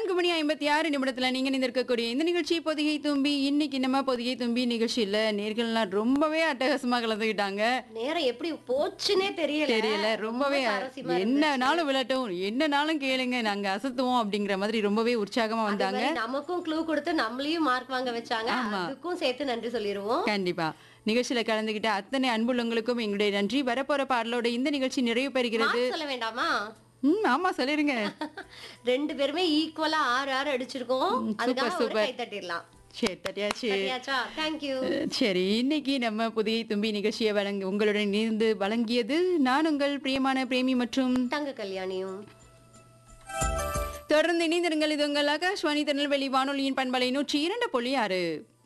நான்கு மணி ஐம்பத்தி ஆறு நிமிடத்துல நீங்க நிந்திருக்கக்கூடிய இந்த நிகழ்ச்சி பொதிகை தும்பி இன்னைக்கு நம்ம பொதிகை தும்பி நிகழ்ச்சியில நேர்கள்லாம் ரொம்பவே அட்டகாசமா கலந்துக்கிட்டாங்க நேரம் எப்படி போச்சுன்னே தெரியல தெரியல ரொம்பவே சுவாரஸ்யமா என்னனாலும் விளட்டும் என்னனாலும் கேளுங்க நாங்க அசத்துவோம் அப்படிங்கிற மாதிரி ரொம்பவே உற்சாகமா அதே வந்தாங்க மாதிரி நமக்கும் க்ளூ கொடுத்து நம்மளையும் மார்க் வாங்க வச்சாங்க அதுக்கும் சேர்த்து நன்றி சொல்லிருவோம் கண்டிப்பா நிகழ்ச்சியில கலந்துகிட்ட அத்தனை அன்புள்ளவங்களுக்கும் எங்களுடைய நன்றி வரப்போற பாடலோட இந்த நிகழ்ச்சி நிறைவு பெறுகிறது மார்க் சொல்ல வேண்டாமா ம் ஆமா சொல்லிருங்க ரெண்டு பேருமே ஈக்குவலா ஆறு ஆறு அடிச்சிருக்கோம் அதுக்காக ஒரு super. கை தட்டிடலாம் சரி தட்டியாச்சு சரியாச்சா தேங்க்யூ சரி இன்னைக்கு நம்ம புதிய தும்பி நிகழ்ச்சியை வழங்க உங்களுடன் இருந்து வழங்கியது நான் உங்கள் பிரியமான பிரேமி மற்றும் தங்க கல்யாணியும் தொடர்ந்து இணைந்திருங்கள் இது உங்கள் ஆகாஷ்வாணி திருநெல்வேலி வானொலியின் பண்பலை நூற்றி இரண்டு புள்ளி ஆறு